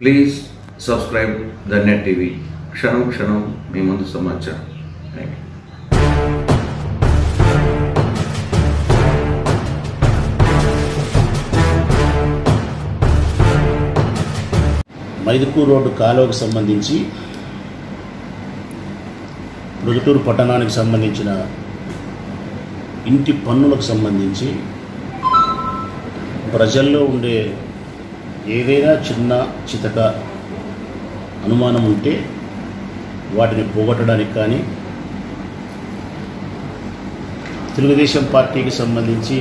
Please subscribe the Net TV క్షణం క్షణం మీ ముందు సమాచారం థ్యాంక్ యూ మైదుకూరు రోడ్డు కాలువకు సంబంధించి ప్రొద్దుటూరు పట్టణానికి సంబంధించిన ఇంటి పన్నులకు సంబంధించి ప్రజల్లో ఉండే ఏదైనా చిన్న చితక అనుమానం ఉంటే వాటిని పోగొట్టడానికి కానీ తెలుగుదేశం పార్టీకి సంబంధించి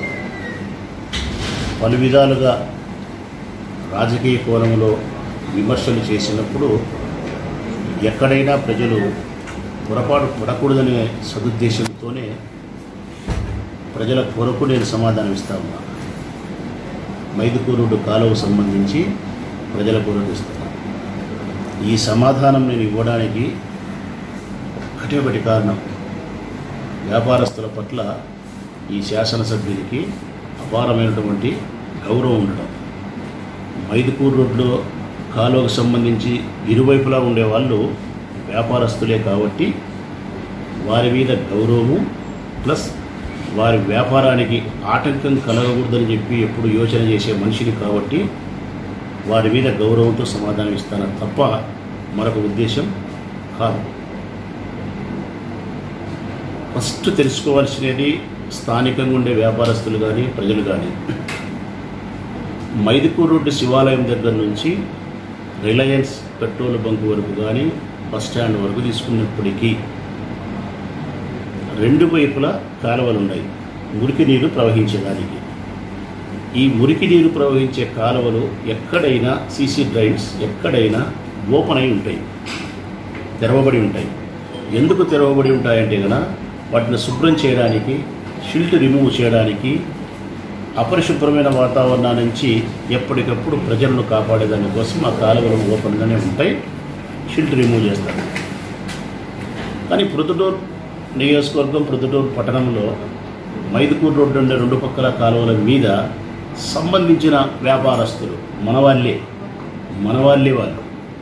పలు విధాలుగా రాజకీయ కోణంలో విమర్శలు చేసినప్పుడు ఎక్కడైనా ప్రజలు పొరపాటు పడకూడదనే సదుద్దేశంతోనే ప్రజల కొరకు నేను సమాధానం ఇస్తా ఉన్నా మైదుకూరుడు కాలువకు సంబంధించి ప్రజల కొరకు ఇస్తున్నా ఈ సమాధానం నేను ఇవ్వడానికి ఒకటే ఒకటి కారణం వ్యాపారస్తుల పట్ల ఈ శాసనసభ్యునికి అపారమైనటువంటి గౌరవం ఉండడం మైదుకూరు రోడ్లో కాలువకు సంబంధించి ఇరువైపులా ఉండేవాళ్ళు వ్యాపారస్తులే కాబట్టి వారి మీద గౌరవము ప్లస్ వారి వ్యాపారానికి ఆటంకం కలగకూడదని చెప్పి ఎప్పుడు యోచన చేసే మనిషిని కాబట్టి వారి మీద గౌరవంతో సమాధానం ఇస్తాను తప్ప మరొక ఉద్దేశం కాదు ఫస్ట్ తెలుసుకోవాల్సినది స్థానికంగా ఉండే వ్యాపారస్తులు కానీ ప్రజలు కానీ మైదుకూరు రోడ్డు శివాలయం దగ్గర నుంచి రిలయన్స్ పెట్రోల్ బంక్ వరకు కానీ బస్ స్టాండ్ వరకు తీసుకున్నప్పటికీ రెండు వైపులా కాలువలు ఉన్నాయి మురికి నీరు ప్రవహించేదానికి ఈ మురికి నీరు ప్రవహించే కాలువలు ఎక్కడైనా సీసీ డ్రైన్స్ ఎక్కడైనా ఓపెన్ అయి ఉంటాయి తెరవబడి ఉంటాయి ఎందుకు తెరవబడి ఉంటాయంటే కనుక వాటిని శుభ్రం చేయడానికి షిల్ట్ రిమూవ్ చేయడానికి అపరిశుభ్రమైన వాతావరణం నుంచి ఎప్పటికప్పుడు ప్రజలను కాపాడేదాని కోసం ఆ కాలువలు ఓపెన్గానే ఉంటాయి షిల్ట్ రిమూవ్ చేస్తారు కానీ ప్రొద్దుటూరు నియోజకవర్గం ప్రొద్దుటూరు పట్టణంలో మైదుకూరు రోడ్డు ఉండే రెండు పక్కల కాలువల మీద సంబంధించిన వ్యాపారస్తులు మనవాళ్ళే మనవాళ్ళే వాళ్ళు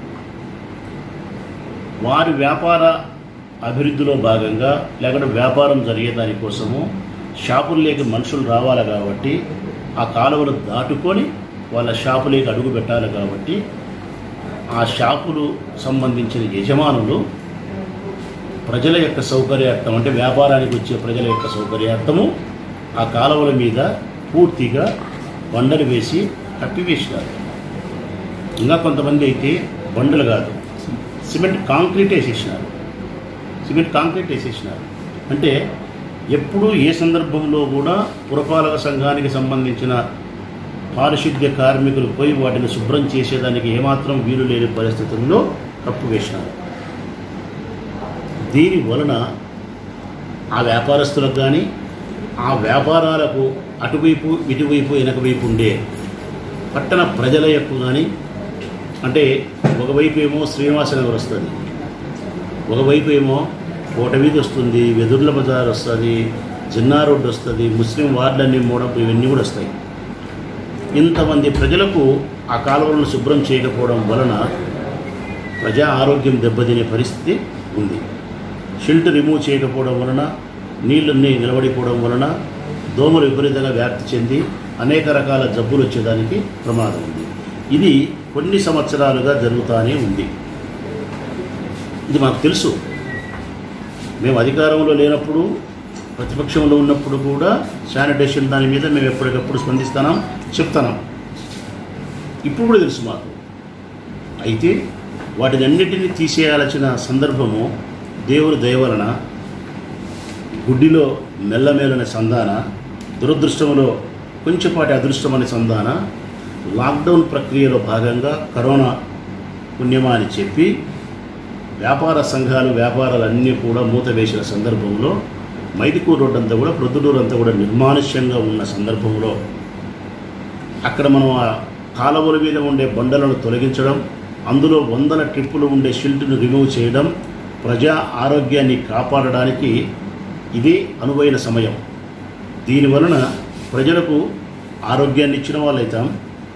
వారి వ్యాపార అభివృద్ధిలో భాగంగా లేకుంటే వ్యాపారం జరిగే దానికోసము షాపుల్లోకి మనుషులు రావాలి కాబట్టి ఆ కాలువలు దాటుకొని వాళ్ళ షాపులోకి అడుగు పెట్టాలి కాబట్టి ఆ షాపులు సంబంధించిన యజమానులు ప్రజల యొక్క సౌకర్యార్థం అంటే వ్యాపారానికి వచ్చే ప్రజల యొక్క సౌకర్యార్థము ఆ కాలువల మీద పూర్తిగా బండలు వేసి కప్పివేసినారు ఇంకా కొంతమంది అయితే బండలు కాదు సిమెంట్ కాంక్రీట్ వేసేసినారు సిమెంట్ కాంక్రీట్ వేసేసినారు అంటే ఎప్పుడు ఏ సందర్భంలో కూడా పురపాలక సంఘానికి సంబంధించిన పారిశుద్ధ్య కార్మికులు పోయి వాటిని శుభ్రం చేసేదానికి ఏమాత్రం వీలు లేని పరిస్థితుల్లో కప్పు వేసినారు దీని వలన ఆ వ్యాపారస్తులకు కానీ ఆ వ్యాపారాలకు అటువైపు ఇటువైపు వెనకవైపు ఉండే పట్టణ ప్రజల యొక్క కానీ అంటే ఒకవైపు ఏమో శ్రీనివాసనగర్ వస్తుంది ఒకవైపు ఏమో కోటవీధి వస్తుంది వెదుర్ల బజార్ వస్తుంది జిన్నా రోడ్డు వస్తుంది ముస్లిం వార్డులన్నీ మూడపు ఇవన్నీ కూడా వస్తాయి ఇంతమంది ప్రజలకు ఆ కాలువలను శుభ్రం చేయకపోవడం వలన ప్రజా ఆరోగ్యం దెబ్బతినే పరిస్థితి ఉంది షిల్ట్ రిమూవ్ చేయకపోవడం వలన నీళ్ళన్నీ నిలబడిపోవడం వలన దోమలు విపరీతంగా వ్యాప్తి చెంది అనేక రకాల జబ్బులు వచ్చేదానికి ప్రమాదం ఉంది ఇది కొన్ని సంవత్సరాలుగా జరుగుతూనే ఉంది ఇది మాకు తెలుసు మేము అధికారంలో లేనప్పుడు ప్రతిపక్షంలో ఉన్నప్పుడు కూడా శానిటేషన్ దాని మీద మేము ఎప్పటికప్పుడు స్పందిస్తున్నాం చెప్తున్నాం ఇప్పుడు కూడా తెలుసు మాకు అయితే వాటినన్నిటినీ తీసేయాల్సిన సందర్భము దేవుడి దయ వలన గుడ్డిలో మెల్లమేలన సంధాన దురదృష్టంలో కొంచెంపాటి అదృష్టం అనే సంధాన లాక్డౌన్ ప్రక్రియలో భాగంగా కరోనా పుణ్యమా అని చెప్పి వ్యాపార సంఘాలు వ్యాపారాలన్నీ కూడా మూత వేసిన సందర్భంలో మైదుకూరు రోడ్ అంతా కూడా ప్రొద్దుటూరు అంతా కూడా నిర్మానుష్యంగా ఉన్న సందర్భంలో అక్కడ మనం ఆ కాలువల మీద ఉండే బండలను తొలగించడం అందులో వందల ట్రిప్పులు ఉండే షిల్ట్ను రిమూవ్ చేయడం ప్రజా ఆరోగ్యాన్ని కాపాడడానికి ఇది అనువైన సమయం దీనివలన ప్రజలకు ఆరోగ్యాన్ని ఇచ్చిన వాళ్ళైతాం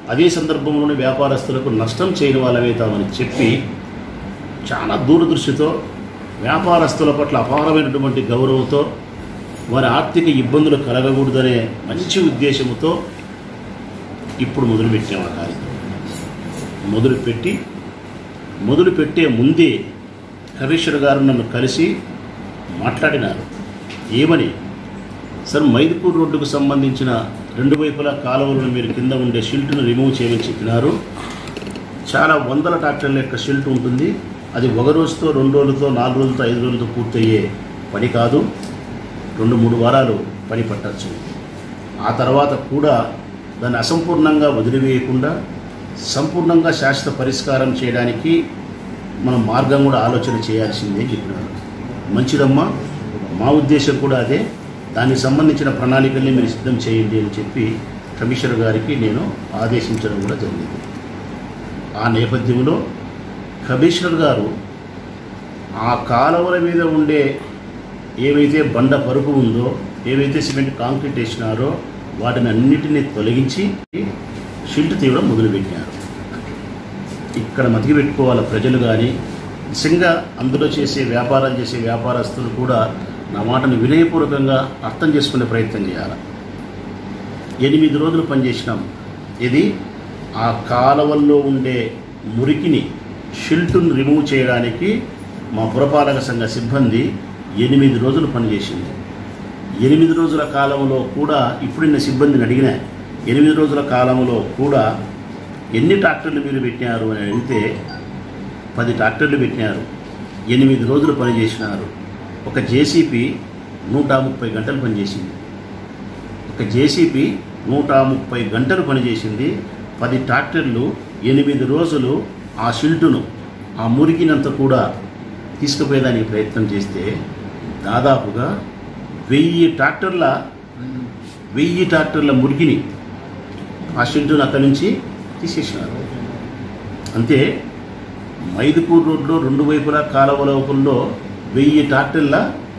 అదే సందర్భంలోనే వ్యాపారస్తులకు నష్టం చేయని వాళ్ళమవుతామని చెప్పి చాలా దూరదృష్టితో వ్యాపారస్తుల పట్ల అపారమైనటువంటి గౌరవంతో వారి ఆర్థిక ఇబ్బందులు కలగకూడదనే మంచి ఉద్దేశంతో ఇప్పుడు మొదలుపెట్టాము ఆ కార్యక్రమం మొదలుపెట్టి మొదలుపెట్టే ముందే కమిషనర్ గారు నన్ను కలిసి మాట్లాడినారు ఏమని సార్ మైదుపూర్ రోడ్డుకు సంబంధించిన రెండు వైపులా కాలువలను మీరు కింద ఉండే షిల్ట్ను రిమూవ్ చేయమని చెప్పినారు చాలా వందల ట్రాక్టర్ల యొక్క షిల్ట్ ఉంటుంది అది ఒక రోజుతో రెండు రోజులతో నాలుగు రోజులతో ఐదు రోజులతో పూర్తయ్యే పని కాదు రెండు మూడు వారాలు పని పట్టచ్చు ఆ తర్వాత కూడా దాన్ని అసంపూర్ణంగా వదిలివేయకుండా సంపూర్ణంగా శాశ్వత పరిష్కారం చేయడానికి మనం మార్గం కూడా ఆలోచన చేయాల్సిందే చెప్పినారు మంచిదమ్మా మా ఉద్దేశం కూడా అదే దానికి సంబంధించిన ప్రణాళికల్ని మీరు సిద్ధం చేయండి అని చెప్పి కమిషనర్ గారికి నేను ఆదేశించడం కూడా జరిగింది ఆ నేపథ్యంలో కమిషనర్ గారు ఆ కాలువల మీద ఉండే ఏవైతే బండ పరుపు ఉందో ఏవైతే సిమెంట్ కాంక్రీట్ వేసినారో వాటిని అన్నిటినీ తొలగించి షిల్ట్ తీయడం మొదలుపెట్టినారు ఇక్కడ మతికి పెట్టుకోవాలి ప్రజలు కానీ నిజంగా అందులో చేసే వ్యాపారాలు చేసే వ్యాపారస్తులు కూడా నా మాటను వినయపూర్వకంగా అర్థం చేసుకునే ప్రయత్నం చేయాలి ఎనిమిది రోజులు పనిచేసినాం ఇది ఆ కాలవల్లో ఉండే మురికిని షిల్టును రిమూవ్ చేయడానికి మా పురపాలక సంఘ సిబ్బంది ఎనిమిది రోజులు పనిచేసింది ఎనిమిది రోజుల కాలంలో కూడా ఇప్పుడున్న సిబ్బందిని అడిగిన ఎనిమిది రోజుల కాలంలో కూడా ఎన్ని ట్రాక్టర్లు మీరు పెట్టినారు అని అడిగితే పది ట్రాక్టర్లు పెట్టినారు ఎనిమిది రోజులు పనిచేసినారు ఒక జేసీపీ నూట ముప్పై గంటలు పనిచేసింది ఒక జేసీపీ నూట ముప్పై గంటలు పనిచేసింది పది ట్రాక్టర్లు ఎనిమిది రోజులు ఆ షిల్టును ఆ మురికినంత కూడా తీసుకుపోయేదానికి ప్రయత్నం చేస్తే దాదాపుగా వెయ్యి ట్రాక్టర్ల వెయ్యి ట్రాక్టర్ల మురికిని ఆ షిల్టును అక్కడి నుంచి తీసేసినారు అంతే మైదుపూర్ రోడ్లో రెండు వైపులా కాలువ లోపల్లో వెయ్యి ట్రాక్టర్ల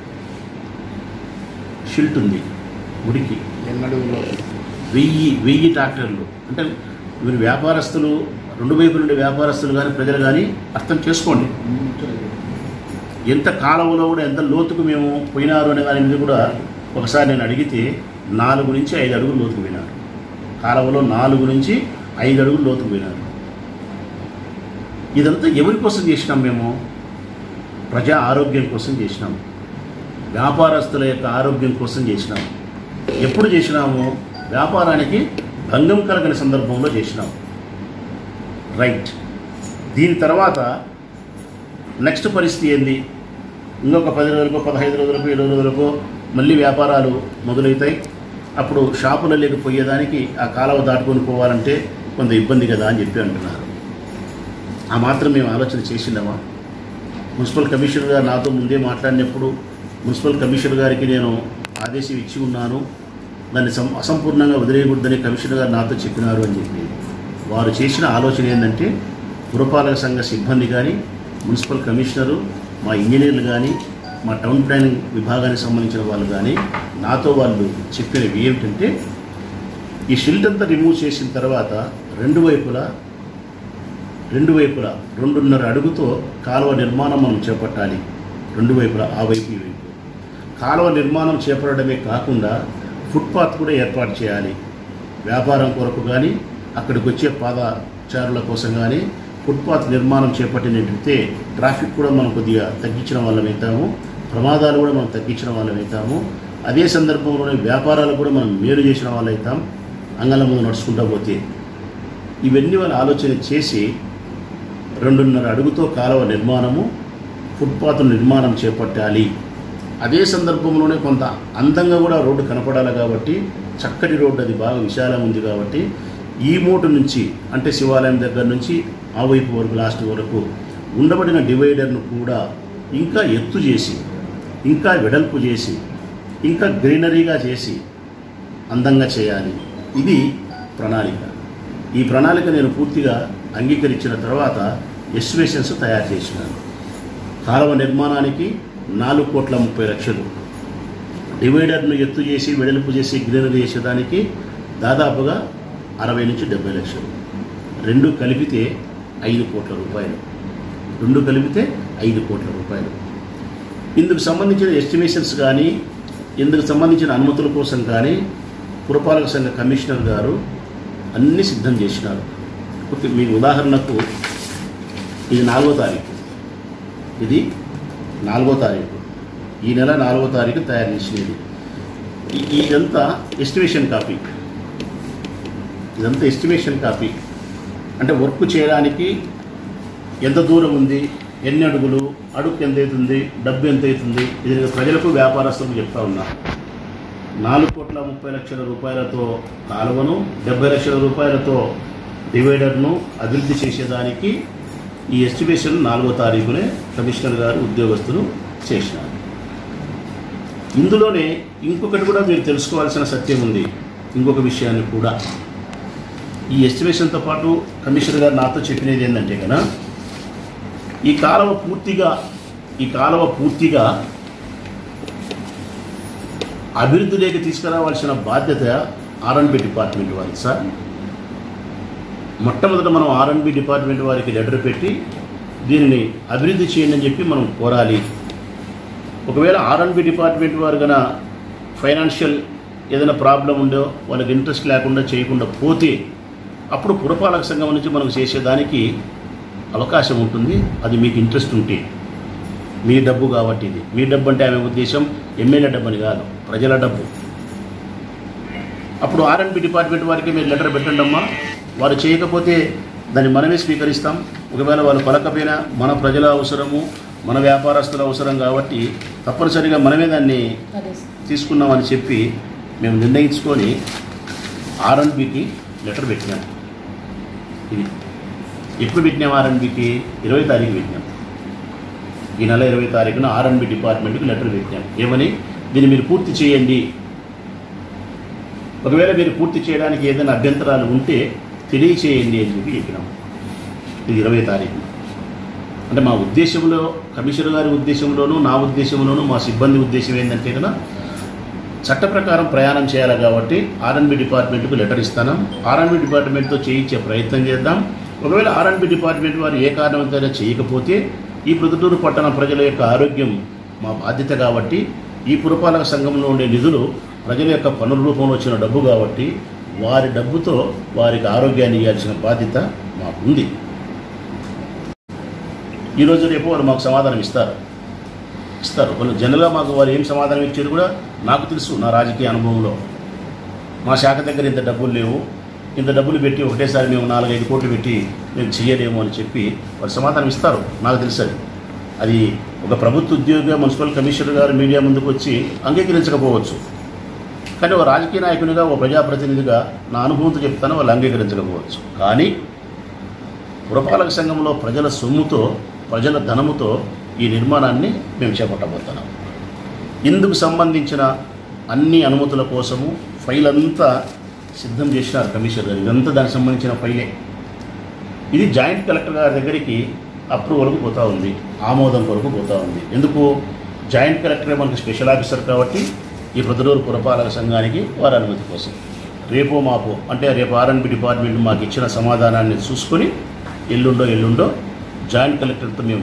షిల్ట్ ఉంది మురికి ఎన్నడుగులో వెయ్యి వెయ్యి ట్రాక్టర్లు అంటే మీరు వ్యాపారస్తులు రెండు వైపుల నుండి వ్యాపారస్తులు కానీ ప్రజలు కానీ అర్థం చేసుకోండి ఎంత కాలంలో కూడా ఎంత లోతుకు మేము పోయినారు అనే దాని మీద కూడా ఒకసారి నేను అడిగితే నాలుగు నుంచి ఐదు అడుగులు లోతుకు పోయినారు కాలువలో నాలుగు నుంచి ఐదు అడుగులు లోతుకు పోయినారు ఇదంతా ఎవరి కోసం చేసినాం మేము ప్రజా ఆరోగ్యం కోసం చేసినాం వ్యాపారస్తుల యొక్క ఆరోగ్యం కోసం చేసినాం ఎప్పుడు చేసినాము వ్యాపారానికి భంగం కలగని సందర్భంలో చేసినాం రైట్ దీని తర్వాత నెక్స్ట్ పరిస్థితి ఏంది ఇంకొక పది రోజులకు పదహైదు రోజులకు ఇరవై రోజులకు మళ్ళీ వ్యాపారాలు మొదలవుతాయి అప్పుడు షాపులలోకి పోయేదానికి ఆ కాలువ దాటుకొని పోవాలంటే కొంత ఇబ్బంది కదా అని చెప్పి అంటున్నారు ఆ మాత్రం మేము ఆలోచన చేసిండమా మున్సిపల్ కమిషనర్ గారు నాతో ముందే మాట్లాడినప్పుడు మున్సిపల్ కమిషనర్ గారికి నేను ఆదేశం ఇచ్చి ఉన్నాను దాన్ని సం అసంపూర్ణంగా వదిలేయకూడదని కమిషనర్ గారు నాతో చెప్పినారు అని చెప్పి వారు చేసిన ఆలోచన ఏంటంటే పురపాలక సంఘ సిబ్బంది కానీ మున్సిపల్ కమిషనరు మా ఇంజనీర్లు కానీ మా టౌన్ ప్లానింగ్ విభాగానికి సంబంధించిన వాళ్ళు కానీ నాతో వాళ్ళు చెప్పినవి ఏమిటంటే ఈ షిల్ట్ అంతా రిమూవ్ చేసిన తర్వాత రెండు వైపులా రెండు వైపులా రెండున్నర అడుగుతో కాలువ నిర్మాణం మనం చేపట్టాలి రెండు వైపులా ఆ వైపు ఈ వైపు కాలువ నిర్మాణం చేపట్టడమే కాకుండా ఫుట్పాత్ కూడా ఏర్పాటు చేయాలి వ్యాపారం కొరకు కానీ అక్కడికి వచ్చే పాదచారుల కోసం కానీ ఫుట్పాత్ నిర్మాణం చేపట్టినట్టయితే ట్రాఫిక్ కూడా మనం కొద్దిగా తగ్గించిన వాళ్ళం అవుతాము ప్రమాదాలు కూడా మనం తగ్గించిన వాళ్ళం అవుతాము అదే సందర్భంలోనే వ్యాపారాలు కూడా మనం మేలు చేసిన వాళ్ళు అవుతాం అంగళం ముందు నడుచుకుంటూ పోతే ఇవన్నీ వాళ్ళు ఆలోచన చేసి రెండున్నర అడుగుతో కాలువ నిర్మాణము ఫుట్పాత్ నిర్మాణం చేపట్టాలి అదే సందర్భంలోనే కొంత అందంగా కూడా రోడ్డు కనపడాలి కాబట్టి చక్కటి రోడ్డు అది బాగా విశాలం ఉంది కాబట్టి ఈ మూటు నుంచి అంటే శివాలయం దగ్గర నుంచి ఆ వైపు వరకు లాస్ట్ వరకు ఉండబడిన డివైడర్ను కూడా ఇంకా ఎత్తు చేసి ఇంకా వెడల్పు చేసి ఇంకా గ్రీనరీగా చేసి అందంగా చేయాలి ఇది ప్రణాళిక ఈ ప్రణాళిక నేను పూర్తిగా అంగీకరించిన తర్వాత ఎస్టిమేషన్స్ తయారు చేసినాను కాలువ నిర్మాణానికి నాలుగు కోట్ల ముప్పై లక్షలు డివైడర్ను ఎత్తు చేసి వెడల్పు చేసి గ్రీనరీ చేసేదానికి దాదాపుగా అరవై నుంచి డెబ్బై లక్షలు రెండు కలిపితే ఐదు కోట్ల రూపాయలు రెండు కలిపితే ఐదు కోట్ల రూపాయలు ఇందుకు సంబంధించిన ఎస్టిమేషన్స్ కానీ ఇందుకు సంబంధించిన అనుమతుల కోసం కానీ పురపాలక సంఘ కమిషనర్ గారు అన్నీ సిద్ధం చేసినారు ఓకే మీకు ఉదాహరణకు ఇది నాలుగో తారీఖు ఇది నాలుగో తారీఖు ఈ నెల నాలుగో తారీఖు తయారు చేసినది ఈ- ఇదంతా ఎస్టిమేషన్ కాపీ ఇదంతా ఎస్టిమేషన్ కాపీ అంటే వర్క్ చేయడానికి ఎంత దూరం ఉంది ఎన్ని అడుగులు అడుగు ఎంత అవుతుంది డబ్బు ఎంత అవుతుంది ఇది నేను ప్రజలకు వ్యాపారస్తులకు చెప్తా ఉన్నా నాలుగు కోట్ల ముప్పై లక్షల రూపాయలతో కాలువను డెబ్బై లక్షల రూపాయలతో డివైడర్ను అభివృద్ధి చేసేదానికి ఈ ఎస్టిమేషన్ నాలుగో తారీఖునే కమిషనర్ గారు ఉద్యోగస్తులు చేసినారు ఇందులోనే ఇంకొకటి కూడా మీరు తెలుసుకోవాల్సిన సత్యం ఉంది ఇంకొక విషయాన్ని కూడా ఈ ఎస్టిమేషన్తో పాటు కమిషనర్ గారు నాతో చెప్పినది ఏంటంటే కదా ఈ కాలువ పూర్తిగా ఈ కాలువ పూర్తిగా అభివృద్ధిలోకి తీసుకురావాల్సిన బాధ్యత ఆర్ఎన్బి డిపార్ట్మెంట్ వారి సార్ మొట్టమొదట మనం ఆర్ఎన్బి డిపార్ట్మెంట్ వారికి లెటర్ పెట్టి దీనిని అభివృద్ధి చేయండి అని చెప్పి మనం కోరాలి ఒకవేళ ఆర్ఎన్బి డిపార్ట్మెంట్ వారు గన ఫైనాన్షియల్ ఏదైనా ప్రాబ్లం ఉందో వాళ్ళకి ఇంట్రెస్ట్ లేకుండా చేయకుండా పోతే అప్పుడు పురపాలక సంఘం నుంచి మనకు చేసేదానికి అవకాశం ఉంటుంది అది మీకు ఇంట్రెస్ట్ ఉంటే మీ డబ్బు కాబట్టి ఇది మీ డబ్బు అంటే ఆమె ఉద్దేశం ఎమ్మెల్యే డబ్బు అని కాదు ప్రజల డబ్బు అప్పుడు ఆర్ఎన్బి డిపార్ట్మెంట్ వారికి మీరు లెటర్ పెట్టండి అమ్మా వారు చేయకపోతే దాన్ని మనమే స్వీకరిస్తాం ఒకవేళ వాళ్ళు పలకపోయినా మన ప్రజల అవసరము మన వ్యాపారస్తుల అవసరం కాబట్టి తప్పనిసరిగా మనమే దాన్ని అదే తీసుకున్నామని చెప్పి మేము నిర్ణయించుకొని ఆర్ఎన్బికి లెటర్ పెట్టినాం ఇది ఎప్పుడు పెట్టినాం ఆర్ఎన్బికి ఇరవై తారీఖు పెట్టినాం ఈ నెల ఇరవై తారీఖున ఆర్ఎన్బి డిపార్ట్మెంట్కి లెటర్ పెట్టినాం ఏమని దీన్ని మీరు పూర్తి చేయండి ఒకవేళ మీరు పూర్తి చేయడానికి ఏదైనా అభ్యంతరాలు ఉంటే తెలియచేయండి అని చెప్పి చెప్పినాం ఇది ఇరవై తారీఖు అంటే మా ఉద్దేశంలో కమిషనర్ గారి ఉద్దేశంలోనూ నా ఉద్దేశంలోనూ మా సిబ్బంది ఉద్దేశం ఏంటంటే కనుక చట్ట ప్రకారం ప్రయాణం చేయాలి కాబట్టి ఆర్ఎన్బి డిపార్ట్మెంట్కు లెటర్ ఇస్తాను ఆర్ఎన్బి డిపార్ట్మెంట్తో చేయించే ప్రయత్నం చేద్దాం ఒకవేళ ఆర్ఎన్బి డిపార్ట్మెంట్ వారు ఏ కారణంతైనా చేయకపోతే ఈ ప్రొద్దుటూరు పట్టణ ప్రజల యొక్క ఆరోగ్యం మా బాధ్యత కాబట్టి ఈ పురపాలక సంఘంలో ఉండే నిధులు ప్రజల యొక్క పనుల రూపంలో వచ్చిన డబ్బు కాబట్టి వారి డబ్బుతో వారికి ఆరోగ్యాన్ని ఇవ్వాల్సిన బాధ్యత మాకు ఉంది ఈరోజు రేపు వాళ్ళు మాకు సమాధానం ఇస్తారు ఇస్తారు వాళ్ళు జనరల్గా మాకు వారు ఏం సమాధానం ఇచ్చేది కూడా నాకు తెలుసు నా రాజకీయ అనుభవంలో మా శాఖ దగ్గర ఇంత డబ్బులు లేవు ఇంత డబ్బులు పెట్టి ఒకటేసారి మేము నాలుగైదు కోట్లు పెట్టి మేము చేయలేము అని చెప్పి వారు సమాధానం ఇస్తారు నాకు తెలుసు అది అది ఒక ప్రభుత్వ ఉద్యోగిగా మున్సిపల్ కమిషనర్ గారు మీడియా ముందుకు వచ్చి అంగీకరించకపోవచ్చు కానీ ఓ రాజకీయ నాయకునిగా ఓ ప్రజాప్రతినిధిగా నా అనుభవంతో చెప్తాను వాళ్ళు అంగీకరించకపోవచ్చు కానీ పురపాలక సంఘంలో ప్రజల సొమ్ముతో ప్రజల ధనముతో ఈ నిర్మాణాన్ని మేము చేపట్టబోతున్నాం ఇందుకు సంబంధించిన అన్ని అనుమతుల కోసము ఫైల్ అంతా సిద్ధం చేసినారు కమిషనర్ గారు ఇదంతా దానికి సంబంధించిన ఫైలే ఇది జాయింట్ కలెక్టర్ గారి దగ్గరికి అప్రూవల్కు పోతా ఉంది ఆమోదం కొరకు పోతా ఉంది ఎందుకు జాయింట్ కలెక్టరే మనకి స్పెషల్ ఆఫీసర్ కాబట్టి ఈ ప్రొద్దుటూరు పురపాలక సంఘానికి వారి అనుమతి కోసం రేపో మాపో అంటే రేపు ఆర్ఎన్బి డిపార్ట్మెంట్ మాకు ఇచ్చిన సమాధానాన్ని చూసుకొని ఎల్లుండో ఎల్లుండో జాయింట్ కలెక్టర్తో మేము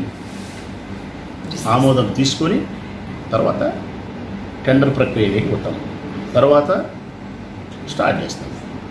ఆమోదం తీసుకొని తర్వాత టెండర్ ప్రక్రియలోకి పోతాం తర్వాత స్టార్ట్ చేస్తాం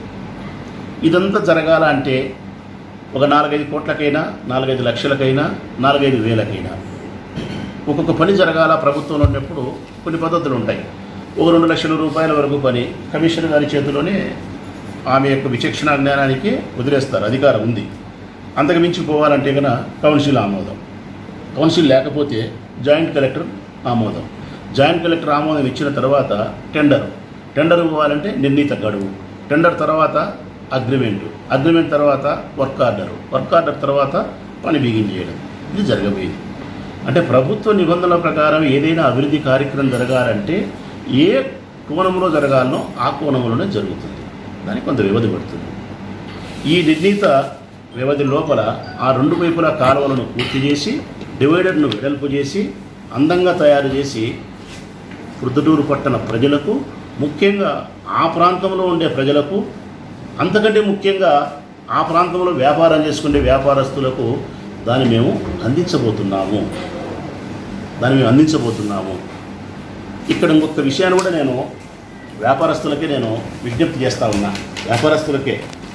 ఇదంతా జరగాల అంటే ఒక నాలుగైదు కోట్లకైనా నాలుగైదు లక్షలకైనా నాలుగైదు వేలకైనా ఒక్కొక్క పని జరగాల ప్రభుత్వంలో ఉన్నప్పుడు కొన్ని పద్ధతులు ఉంటాయి ఒక రెండు లక్షల రూపాయల వరకు పని కమిషనర్ గారి చేతిలోనే ఆమె యొక్క విచక్షణ జ్ఞానానికి వదిలేస్తారు అధికారం ఉంది అంతకు మించి పోవాలంటే కనుక కౌన్సిల్ ఆమోదం కౌన్సిల్ లేకపోతే జాయింట్ కలెక్టర్ ఆమోదం జాయింట్ కలెక్టర్ ఆమోదం ఇచ్చిన తర్వాత టెండర్ టెండర్ పోవాలంటే నిర్ణీత గడువు టెండర్ తర్వాత అగ్రిమెంటు అగ్రిమెంట్ తర్వాత వర్క్ ఆర్డర్ వర్క్ ఆర్డర్ తర్వాత పని బిగించేయడం ఇది జరగబోయేది అంటే ప్రభుత్వ నిబంధనల ప్రకారం ఏదైనా అభివృద్ధి కార్యక్రమం జరగాలంటే ఏ కోణంలో జరగాలనో ఆ కోణంలోనే జరుగుతుంది దానికి కొంత వ్యవధి పడుతుంది ఈ నిర్ణీత వ్యవధి లోపల ఆ రెండు వైపులా కాలువలను పూర్తి చేసి డివైడర్ను వెడల్పు చేసి అందంగా తయారు చేసి ప్రొద్దుటూరు పట్టణ ప్రజలకు ముఖ్యంగా ఆ ప్రాంతంలో ఉండే ప్రజలకు అంతకంటే ముఖ్యంగా ఆ ప్రాంతంలో వ్యాపారం చేసుకునే వ్యాపారస్తులకు దాన్ని మేము అందించబోతున్నాము దాన్ని మేము అందించబోతున్నాము ఇక్కడ ఇంకొక విషయాన్ని కూడా నేను వ్యాపారస్తులకే నేను విజ్ఞప్తి చేస్తా ఉన్నా వ్యాపారస్తులకే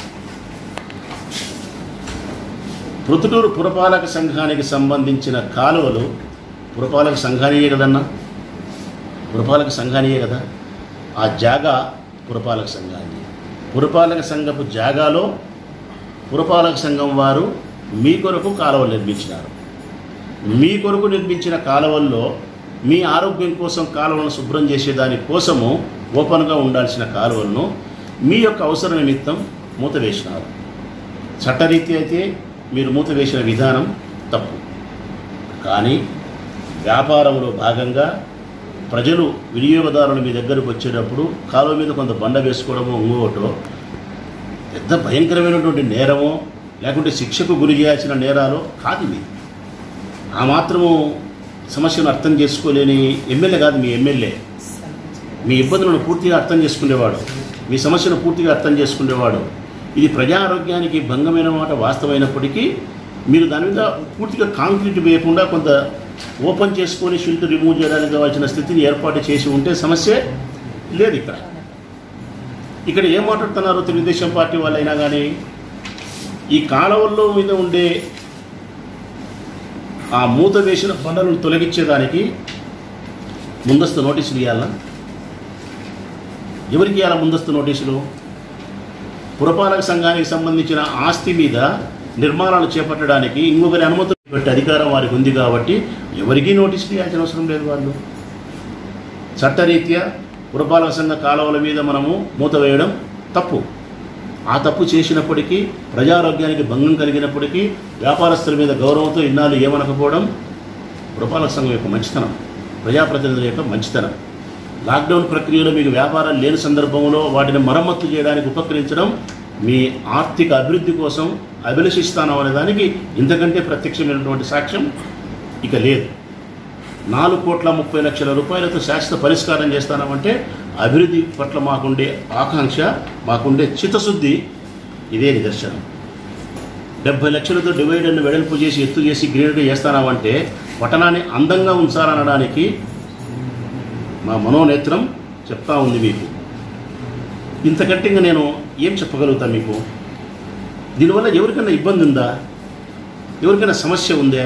ప్రొద్దుటూరు పురపాలక సంఘానికి సంబంధించిన కాలువలు పురపాలక సంఘానియే కదన్నా పురపాలక సంఘానియే కదా ఆ జాగా పురపాలక సంఘాన్ని పురపాలక సంఘపు జాగాలో పురపాలక సంఘం వారు మీ కొరకు కాలువలు నిర్మించినారు మీ కొరకు నిర్మించిన కాలువల్లో మీ ఆరోగ్యం కోసం కాలువలను శుభ్రం చేసేదాని కోసము ఓపెన్గా ఉండాల్సిన కాలువలను మీ యొక్క అవసరం నిమిత్తం మూత వేసినారు చట్టరీత్యా అయితే మీరు మూత వేసిన విధానం తప్పు కానీ వ్యాపారంలో భాగంగా ప్రజలు వినియోగదారులు మీ దగ్గరకు వచ్చేటప్పుడు కాలువ మీద కొంత బండ వేసుకోవడమో ఇంకోటో పెద్ద భయంకరమైనటువంటి నేరమో లేకుంటే శిక్షకు గురి చేయాల్సిన నేరాలో కాదు ఇది ఆ మాత్రము సమస్యను అర్థం చేసుకోలేని ఎమ్మెల్యే కాదు మీ ఎమ్మెల్యే మీ ఇబ్బందులను పూర్తిగా అర్థం చేసుకునేవాడు మీ సమస్యను పూర్తిగా అర్థం చేసుకునేవాడు ఇది ప్రజా ఆరోగ్యానికి భంగమైన మాట వాస్తవమైనప్పటికీ మీరు దాని మీద పూర్తిగా కాంక్రీట్ వేయకుండా కొంత ఓపెన్ చేసుకొని షిల్ట్ రిమూవ్ చేయడానికి కావాల్సిన స్థితిని ఏర్పాటు చేసి ఉంటే సమస్య లేదు ఇక్కడ ఇక్కడ ఏం మాట్లాడుతున్నారో తెలుగుదేశం పార్టీ వాళ్ళైనా కానీ ఈ కాలువల్లో మీద ఉండే ఆ మూత వేసిన బండలను తొలగించేదానికి ముందస్తు నోటీసులు ఇవ్వాలా ఎవరికి ఇవ్వాలా ముందస్తు నోటీసులు పురపాలక సంఘానికి సంబంధించిన ఆస్తి మీద నిర్మాణాలు చేపట్టడానికి ఇంకొకరి అనుమతులు పెట్టే అధికారం వారికి ఉంది కాబట్టి ఎవరికీ నోటీసులు ఇవ్వాల్సిన అవసరం లేదు వాళ్ళు చట్టరీత్యా పురపాలక సంఘ కాలువల మీద మనము మూత వేయడం తప్పు ఆ తప్పు చేసినప్పటికీ ప్రజారోగ్యానికి భంగం కలిగినప్పటికీ వ్యాపారస్తుల మీద గౌరవంతో ఇన్నాళ్ళు ఏమనకపోవడం పురపాలక సంఘం యొక్క మంచితనం ప్రజాప్రతినిధుల యొక్క మంచితనం లాక్డౌన్ ప్రక్రియలో మీకు వ్యాపారం లేని సందర్భంలో వాటిని మరమ్మత్తు చేయడానికి ఉపకరించడం మీ ఆర్థిక అభివృద్ధి కోసం అభిలషిస్తానం అనే దానికి ఇంతకంటే ప్రత్యక్షమైనటువంటి సాక్ష్యం ఇక లేదు నాలుగు కోట్ల ముప్పై లక్షల రూపాయలతో శాశ్వత పరిష్కారం చేస్తామంటే అభివృద్ధి పట్ల మాకుండే ఆకాంక్ష మాకుండే చిత్తశుద్ధి ఇదే నిదర్శనం డెబ్బై లక్షలతో డివైడర్ను వెడల్పు చేసి ఎత్తు చేసి గ్రీనరీ చేస్తానామంటే పట్టణాన్ని అందంగా ఉంచాలనడానికి మా మనోనేత్రం చెప్తా ఉంది మీకు ఇంతకంటే ఇంకా నేను ఏం చెప్పగలుగుతాను మీకు దీనివల్ల ఎవరికైనా ఇబ్బంది ఉందా ఎవరికైనా సమస్య ఉందే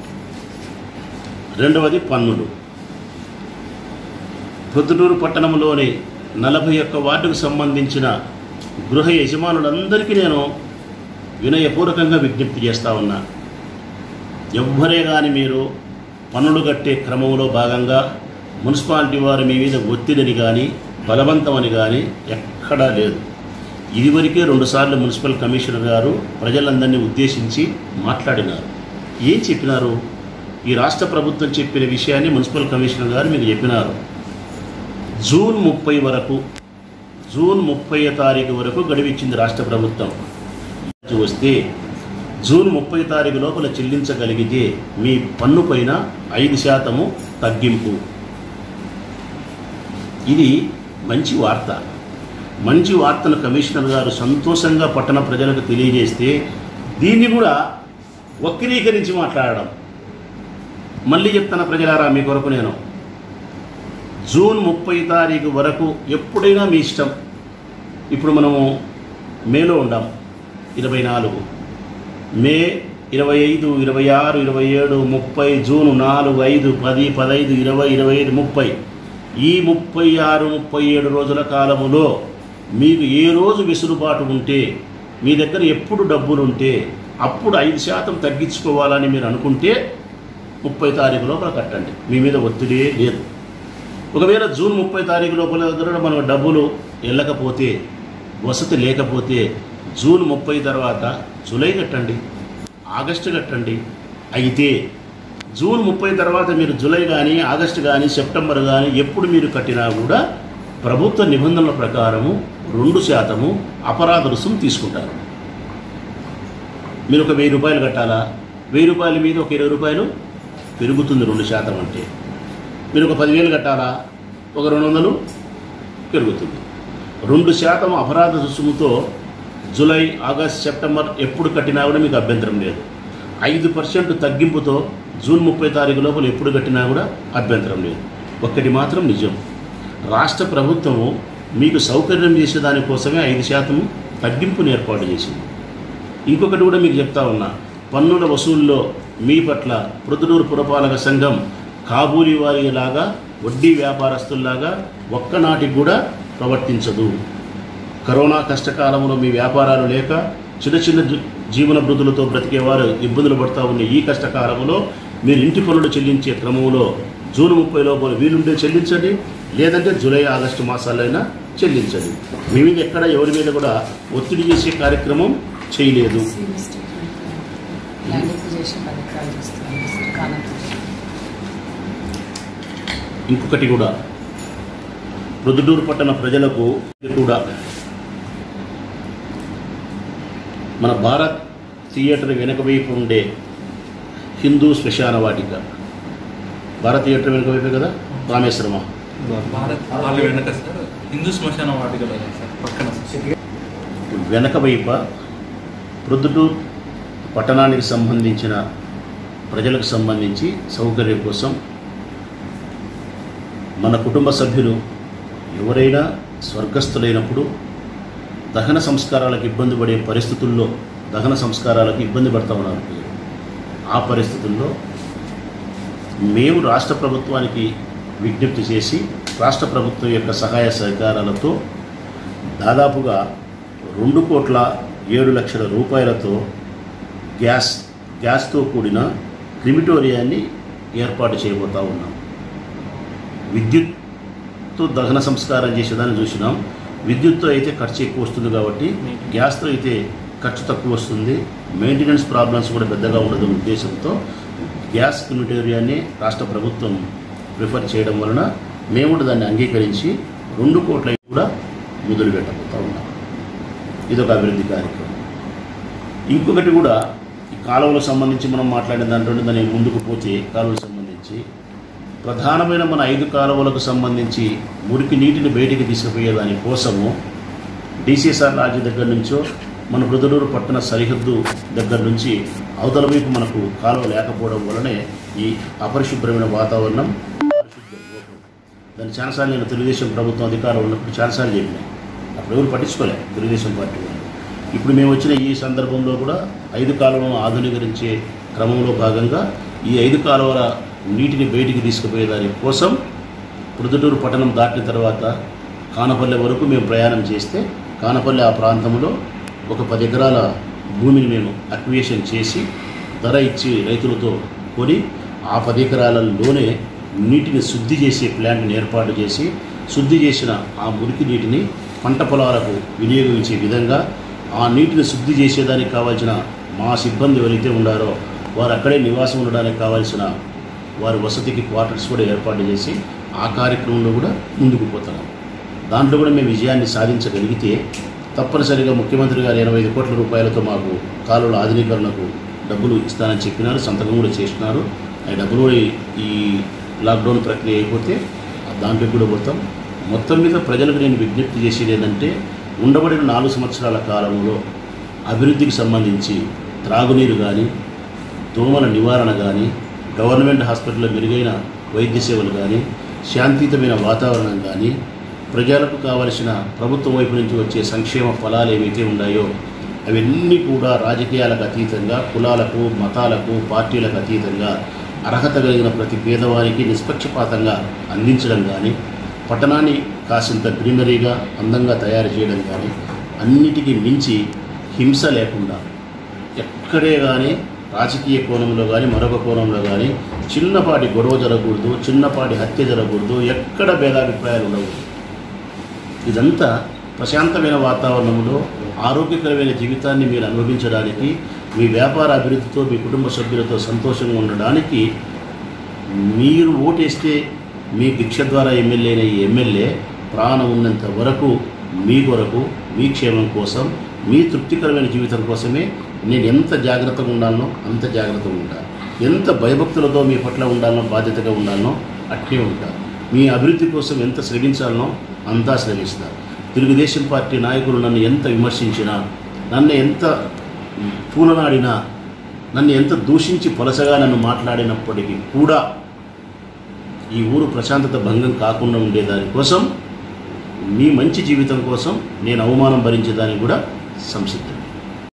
రెండవది పన్నులు ప్రొద్దుటూరు పట్టణంలోని నలభై ఒక్క వార్డుకు సంబంధించిన గృహ యజమానులందరికీ నేను వినయపూర్వకంగా విజ్ఞప్తి చేస్తా ఉన్నా ఎవ్వరే కానీ మీరు పన్నులు కట్టే క్రమంలో భాగంగా మున్సిపాలిటీ వారు మీ మీద ఒత్తిడిని కానీ బలవంతమని కానీ ఎక్కడా లేదు ఇదివరకే రెండుసార్లు మున్సిపల్ కమిషనర్ గారు ప్రజలందరినీ ఉద్దేశించి మాట్లాడినారు ఏం చెప్పినారు ఈ రాష్ట్ర ప్రభుత్వం చెప్పిన విషయాన్ని మున్సిపల్ కమిషనర్ గారు మీకు చెప్పినారు జూన్ ముప్పై వరకు జూన్ ముప్పై తారీఖు వరకు గడివిచ్చింది రాష్ట్ర ప్రభుత్వం వస్తే జూన్ ముప్పై తారీఖు లోపల చెల్లించగలిగితే మీ పన్ను పైన ఐదు శాతము తగ్గింపు ఇది మంచి వార్త మంచి వార్తను కమిషనర్ గారు సంతోషంగా పట్టణ ప్రజలకు తెలియజేస్తే దీన్ని కూడా వక్రీకరించి మాట్లాడడం మళ్ళీ చెప్తున్న ప్రజలారా మీ కొరకు నేను జూన్ ముప్పై తారీఖు వరకు ఎప్పుడైనా మీ ఇష్టం ఇప్పుడు మనము మేలో ఉండాం ఇరవై నాలుగు మే ఇరవై ఐదు ఇరవై ఆరు ఇరవై ఏడు ముప్పై జూన్ నాలుగు ఐదు పది పదైదు ఇరవై ఇరవై ఐదు ముప్పై ఈ ముప్పై ఆరు ముప్పై ఏడు రోజుల కాలములో మీకు ఏ రోజు వెసులుబాటు ఉంటే మీ దగ్గర ఎప్పుడు డబ్బులు ఉంటే అప్పుడు ఐదు శాతం తగ్గించుకోవాలని మీరు అనుకుంటే ముప్పై తారీఖు లోపల కట్టండి మీ మీద ఒత్తిడి లేదు ఒకవేళ జూన్ ముప్పై తారీఖు లోపల దగ్గర మనం డబ్బులు వెళ్ళకపోతే వసతి లేకపోతే జూన్ ముప్పై తర్వాత జూలై కట్టండి ఆగస్టు కట్టండి అయితే జూన్ ముప్పై తర్వాత మీరు జూలై కానీ ఆగస్టు కానీ సెప్టెంబర్ కానీ ఎప్పుడు మీరు కట్టినా కూడా ప్రభుత్వ నిబంధనల ప్రకారము రెండు శాతము అపరాధ రుసుము తీసుకుంటారు మీరు ఒక వెయ్యి రూపాయలు కట్టాలా వెయ్యి రూపాయల మీద ఒక ఇరవై రూపాయలు పెరుగుతుంది రెండు శాతం అంటే మీరు ఒక పదివేలు కట్టాలా ఒక రెండు వందలు పెరుగుతుంది రెండు శాతం అపరాధ రుసుముతో జూలై ఆగస్ట్ సెప్టెంబర్ ఎప్పుడు కట్టినా కూడా మీకు అభ్యంతరం లేదు ఐదు పర్సెంట్ తగ్గింపుతో జూన్ ముప్పై తారీఖు లోపల ఎప్పుడు కట్టినా కూడా అభ్యంతరం లేదు ఒక్కటి మాత్రం నిజం రాష్ట్ర ప్రభుత్వము మీకు సౌకర్యం చేసే దానికోసమే ఐదు శాతం తగ్గింపుని ఏర్పాటు చేసింది ఇంకొకటి కూడా మీకు చెప్తా ఉన్నా పన్నుల వసూల్లో మీ పట్ల ప్రొద్దుటూరు పురపాలక సంఘం కాబూలి వారిలాగా వడ్డీ వ్యాపారస్తుల్లాగా ఒక్కనాటికి కూడా ప్రవర్తించదు కరోనా కష్టకాలంలో మీ వ్యాపారాలు లేక చిన్న చిన్న జీ- జీవన వృద్ధులతో బ్రతికేవారు ఇబ్బందులు పడుతూ ఉన్న ఈ కష్టకాలంలో మీరు ఇంటి పనులు చెల్లించే క్రమంలో జూన్ ముప్పై లోపల వీలుంటే చెల్లించండి లేదంటే జూలై ఆగస్టు మాసాలైనా చెల్లించండి మీ మీద ఎక్కడ ఎవరి మీద కూడా ఒత్తిడి చేసే కార్యక్రమం చేయలేదు సీనియర్ స్టేట్మెంట్ ల్యాండ్ ఎక్విజేషన్ పథకాలు చేస్తుంది శ్రీకాంత్ ఇంకొకటి కూడా ప్రొద్దుటూరు పట్టణ ప్రజలకు ఇది కూడా మన భారత్ థియేటర్ వెనుక వైపు ఉండే హిందూ శ్మశాన వాటిక భారత్ థియేటర్ వెనుక వైపే కదా రామేశ్వరమా భారత్ వాళ్ళ వెనక సార్ హిందూ శ్మశాన వాటికలో సార్ పక్కన సార్ వెనక వైప ప్రొద్దుటూరు పట్టణానికి సంబంధించిన ప్రజలకు సంబంధించి సౌకర్యం కోసం మన కుటుంబ సభ్యులు ఎవరైనా స్వర్గస్థులైనప్పుడు దహన సంస్కారాలకు ఇబ్బంది పడే పరిస్థితుల్లో దహన సంస్కారాలకు ఇబ్బంది పడతా ఉన్నారు ఆ పరిస్థితుల్లో మేము రాష్ట్ర ప్రభుత్వానికి విజ్ఞప్తి చేసి రాష్ట్ర ప్రభుత్వం యొక్క సహాయ సహకారాలతో దాదాపుగా రెండు కోట్ల ఏడు లక్షల రూపాయలతో గ్యాస్ గ్యాస్తో కూడిన క్రిమిటోరియాన్ని ఏర్పాటు చేయబోతా ఉన్నాం విద్యుత్తో దహన సంస్కారం చేసేదాన్ని చూసినాం విద్యుత్తో అయితే ఖర్చు ఎక్కువ వస్తుంది కాబట్టి గ్యాస్తో అయితే ఖర్చు తక్కువ వస్తుంది మెయింటెనెన్స్ ప్రాబ్లమ్స్ కూడా పెద్దగా ఉండదు ఉద్దేశంతో గ్యాస్ క్రిమిటోరియాన్ని రాష్ట్ర ప్రభుత్వం ప్రిఫర్ చేయడం వలన మేము కూడా దాన్ని అంగీకరించి రెండు కోట్ల కూడా మొదలు పెట్టబోతా ఉన్నాం ఇదొక అభివృద్ధి కార్యక్రమం ఇంకొకటి కూడా ఈ కాలువలకు సంబంధించి మనం మాట్లాడిన దాంట్లో దాన్ని ముందుకు పోతే కాలువలకు సంబంధించి ప్రధానమైన మన ఐదు కాలువలకు సంబంధించి మురికి నీటిని బయటికి తీసుకుపోయే దాని కోసము డీసీఎస్ఆర్ లాడ్జ్ దగ్గర నుంచో మన ప్రొద్దుటూరు పట్టణ సరిహద్దు దగ్గర నుంచి అవతల వైపు మనకు కాలువ లేకపోవడం వలనే ఈ అపరిశుభ్రమైన వాతావరణం పారిశుద్ధ్య లోపం. దాన్ని చాలాసార్లు నేను తెలుగుదేశం ప్రభుత్వం అధికారం ఉన్నప్పుడు చాలాసార్లు చెప్పినాను అప్పుడు ఎవరు పట్టించుకోలే తెలుగుదేశం పార్టీ వాళ్ళు ఇప్పుడు మేము వచ్చిన ఈ సందర్భంలో కూడా ఐదు కాలువలను ఆధునీకరించే క్రమంలో భాగంగా ఈ ఐదు కాలువల నీటిని బయటికి తీసుకుపోయే దాని కోసం ప్రొద్దుటూరు పట్టణం దాటిన తర్వాత కానపల్లె వరకు మేము ప్రయాణం చేస్తే కానపల్లె ఆ ప్రాంతంలో ఒక పది ఎకరాల భూమిని మేము అక్వియేషన్ చేసి ధర ఇచ్చి రైతులతో కొని ఆ పది ఎకరాలలోనే నీటిని శుద్ధి చేసే ప్లాంట్ని ఏర్పాటు చేసి శుద్ధి చేసిన ఆ మురికి నీటిని పంట పొలాలకు వినియోగించే విధంగా ఆ నీటిని శుద్ధి చేసేదానికి కావాల్సిన మా సిబ్బంది ఎవరైతే ఉండారో వారు అక్కడే నివాసం ఉండడానికి కావాల్సిన వారి వసతికి క్వార్టర్స్ కూడా ఏర్పాటు చేసి ఆ కార్యక్రమంలో కూడా ముందుకు పోతున్నాం దాంట్లో కూడా మేము విజయాన్ని సాధించగలిగితే తప్పనిసరిగా ముఖ్యమంత్రి గారు ఇరవై ఐదు కోట్ల రూపాయలతో మాకు కాలువల ఆధునీకరణకు డబ్బులు ఇస్తానని చెప్పినారు సంతకం కూడా చేసినారు ఆ డబ్బులు కూడా ఈ- ఈ లాక్డౌన్ ప్రక్రియ అయిపోతే దాంట్లో కూడా పోతాం మొత్తం మీద ప్రజలకు నేను విజ్ఞప్తి చేసేది ఏంటంటే ఉండబడిన నాలుగు సంవత్సరాల కాలంలో అభివృద్ధికి సంబంధించి త్రాగునీరు కానీ దోమల నివారణ కానీ గవర్నమెంట్ హాస్పిటల్లో మెరుగైన వైద్య సేవలు కానీ శాంతియుతమైన వాతావరణం కానీ ప్రజలకు కావలసిన ప్రభుత్వం వైపు నుంచి వచ్చే సంక్షేమ ఫలాలు ఏవైతే ఉన్నాయో అవన్నీ కూడా రాజకీయాలకు అతీతంగా కులాలకు మతాలకు పార్టీలకు అతీతంగా అర్హత కలిగిన ప్రతి పేదవారికి నిష్పక్షపాతంగా అందించడం కానీ పట్టణాన్ని కాసింత గ్రీనరీగా అందంగా తయారు చేయడం కానీ అన్నిటికీ మించి హింస లేకుండా ఎక్కడే కానీ రాజకీయ కోణంలో కానీ మరొక కోణంలో కానీ చిన్నపాటి గొడవ జరగకూడదు చిన్నపాటి హత్య జరగకూడదు ఎక్కడ భేదాభిప్రాయాలు ఉండకూడదు ఇదంతా ప్రశాంతమైన వాతావరణంలో ఆరోగ్యకరమైన జీవితాన్ని మీరు అనుభవించడానికి మీ వ్యాపార అభివృద్ధితో మీ కుటుంబ సభ్యులతో సంతోషంగా ఉండడానికి మీరు ఓటేస్తే మీ భిక్ష ద్వారా ఎమ్మెల్యే అయిన ఈ ఎమ్మెల్యే ప్రాణం ఉన్నంత వరకు మీ కొరకు మీ క్షేమం కోసం మీ తృప్తికరమైన జీవితం కోసమే నేను ఎంత జాగ్రత్తగా ఉండాలనో అంత జాగ్రత్తగా ఉంటాను ఎంత భయభక్తులతో మీ పట్ల ఉండాలనో బాధ్యతగా ఉండాలనో అట్లే ఉంటాను మీ అభివృద్ధి కోసం ఎంత శ్రమించాలనో అంతా శ్రమిస్తారు తెలుగుదేశం పార్టీ నాయకులు నన్ను ఎంత విమర్శించినా నన్ను ఎంత పూలనాడినా నన్ను ఎంత దూషించి పొలసగా నన్ను మాట్లాడినప్పటికీ కూడా ఈ ఊరు ప్రశాంతత భంగం కాకుండా ఉండేదాని కోసం మీ మంచి జీవితం కోసం నేను అవమానం భరించేదానికి కూడా సంసిద్ధం